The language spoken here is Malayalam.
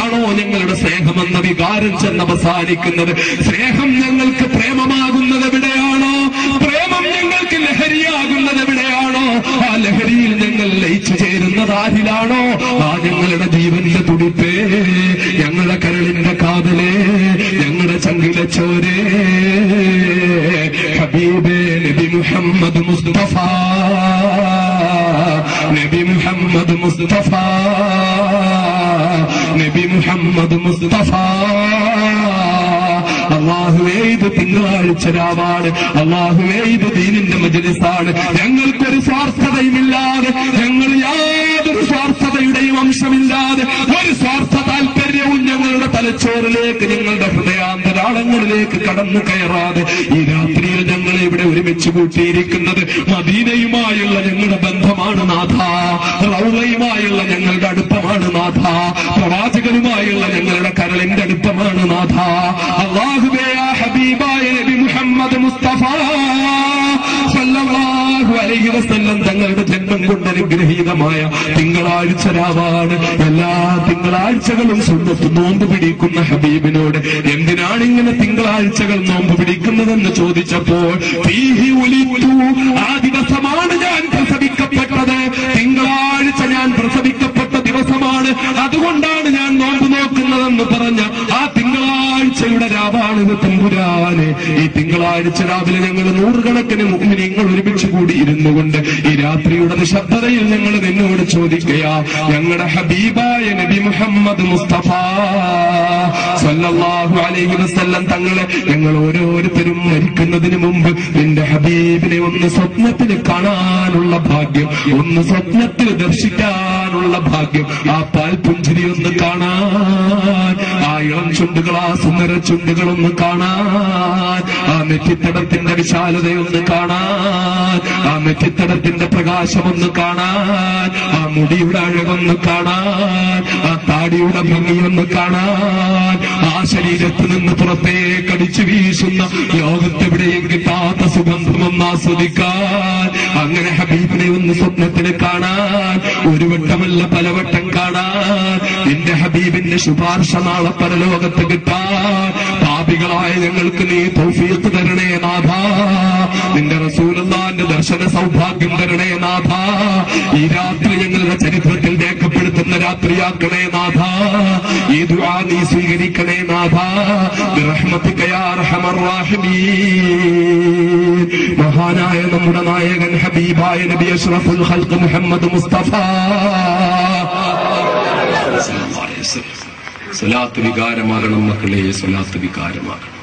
എവിടെയാണോ ഞങ്ങളുടെ സ്നേഹമെന്ന വികാരം ചെന്ന് അവസാനിക്കുന്നത് സ്നേഹം ഞങ്ങൾക്ക് പ്രേമമാകുന്നത് എവിടെയാണോ പ്രേമം ഞങ്ങൾക്ക് ലഹരിയാകുന്നത് എവിടെയാണോ ആ ലഹരിയിൽ ഞങ്ങൾ ലയിച്ചു ചേരുന്നത് ആരിലാണോ ആ ഞങ്ങളുടെ ജീവന്റെ തുടിപ്പേ ഞങ്ങളുടെ കരളിന്റെ കാതലേ ഞങ്ങളുടെ ചങ്കിലെ ചോരേ ഹബീബേ നബി മുഹമ്മദ് മുസ്തഫ നബി മുഹമ്മദ് മുസ്തഫ നബി മുഹമ്മദ് മുസ്തഫ അള്ളാഹുവേ ഇത് തിങ്കളാഴ്ച രാവാണ് അള്ളാഹുവേ ഇത് ദീനിന്റെ മജലിസാണ് ഞങ്ങൾക്കൊരു സ്വാർത്ഥതയുമില്ലാതെ ഞങ്ങൾ യാതൊരു സ്വാർത്ഥതയുടെയും അംശമില്ലാതെ ഒരു സ്വാർത്ഥ താല്പര്യവും ഞങ്ങളുടെ തലച്ചോറിലേക്ക് ഞങ്ങളുടെ ഹൃദയാന്തരാളങ്ങളിലേക്ക് കടന്നു കയറാതെ ഈ രാത്രിയിൽ ഞങ്ങൾ ഇവിടെ ഒരുമിച്ച് കൂട്ടിയിരിക്കുന്നത് മദീനയുമായുള്ള ഞങ്ങളുടെ ബന്ധമാണ് നാഥ റൗളയുമായുള്ള ഞങ്ങളുടെ അടുപ്പമാണ് നാഥ പ്രവാചകനുമായുള്ള ഞങ്ങളുടെ കരളിന്റെ അടുപ്പമാണ് നാഥ അള്ളാഹുബേ ആ ഹബീബായ നബി മുഹമ്മദ് മുസ്തഫ സല്ലല്ലാഹു അലൈഹി വസല്ലം തങ്ങളുടെ ജന്മം കൊണ്ട് അനുഗ്രഹീതമായ തിങ്കളാഴ്ച രാവാണ് എല്ലാ തിങ്കളാഴ്ചകളും സുന്നത്ത് നോമ്പ് പിടിക്കുന്ന ഹബീബിനോട് എന്തിനാണ് ഇങ്ങനെ തിങ്കളാഴ്ചകൾ നോമ്പ് പിടിക്കുന്നതെന്ന് ചോദിച്ചപ്പോൾ ഫീഹി ഉലിത്തു. ആ ദിവസമാണ് ഞാൻ പ്രസവിക്കപ്പെട്ടത് തിങ്കളാഴ്ച ഞാൻ പ്രസവിക്കപ്പെട്ട ദിവസമാണ് അതുകൊണ്ടാണ് ഞാൻ നോമ്പ് നോക്കുന്നതെന്ന് പറഞ്ഞ ആ തിങ്കളാഴ്ചയുടെ രാവാണിത് തമ്പുരാന് ഈ തിങ്കളാഴ്ച രാവിലെ ഞങ്ങൾ നൂറുകണക്കിന് മുഗ്മിനിങ്ങൾ ഒരുമിച്ച് കൂടി ഇരുന്നു കൊണ്ട് ഈ രാത്രിയുടെ നിശബ്ദതയിൽ ഞങ്ങൾ നിന്നോട് ചോദിക്കയാ ഞങ്ങളുടെ ഹബീബായ നബി മുഹമ്മദ് മുസ്തഫ സല്ലല്ലാഹു അലൈഹി വസല്ലം തങ്ങളെ ഞങ്ങൾ ഓരോരുത്തരും മരിക്കുന്നതിന് മുമ്പ് നിന്റെ ഹബീബിനെ ഒന്ന് സ്വപ്നത്തിൽ കാണാനുള്ള ഭാഗ്യം ഒന്ന് സ്വപ്നത്തിൽ ദർശിക്കാനുള്ള ഭാഗ്യം ആ പാൽപുഞ്ചിരി ഒന്ന് കാണാൻ ആ ഇളം ചുണ്ടുകൾ ആ സുന്ദര ചുണ്ടുകൾ ഒന്ന് കാണാൻ ആ നെറ്റിത്തടത്തിന്റെ വിശാലതയൊന്ന് കാണാൻ ആ നെറ്റിത്തടത്തിന്റെ പ്രകാശമൊന്ന് കാണാൻ ആ മുടിയുടെ അഴകൊന്ന് കാണാൻ ആ താടിയുടെ ഭംഗിയൊന്ന് കാണാൻ ആ ശരീരത്ത് നിന്ന് പുറത്തേക്ക് അടിച്ചു വീശുന്ന ലോകത്തെവിടെയും കിട്ടാത്ത സുഗന്ധമൊന്ന് ആസ്വദിക്കാൻ അങ്ങനെ ഹബീബിനെ ഒന്ന് സ്വപ്നത്തിൽ കാണാൻ ഒരു വട്ടമല്ല പലവട്ടം കാണാൻ നിന്റെ ഹബീബിന്റെ ശുപാർശ നാളെ പരലോകത്ത് കിട്ടാൻ പാപികളായ ഞങ്ങൾക്ക് നീ തൗഫീഖ് തരണേ നാഥ നിന്റെ റസൂലുള്ളാന്റെ ദർശന സൗഭാഗ്യം തരണേ നാഥ ഈ രാത്രി ഞങ്ങളുടെ ചരിത്രത്തിൽ രേഖപ്പെടുത്തുന്ന രാത്രിയാക്കണേ നാഥ ഈ ദുആ നീ സ്വീകരിക്കണേ നാഥ ബിറഹ്മതിക യാ അർഹമർ റാഹിമീൻ മഹാനായ നമ്മുടെ നായകൻ ഹബീബായ നബി അഷ്റഫുൽ ഖൽഖ് മുഹമ്മദ് മുസ്തഫ സ്വലാത്ത് വികാരമാകണം മക്കളെ സ്വലാത്ത് വികാരമാകണം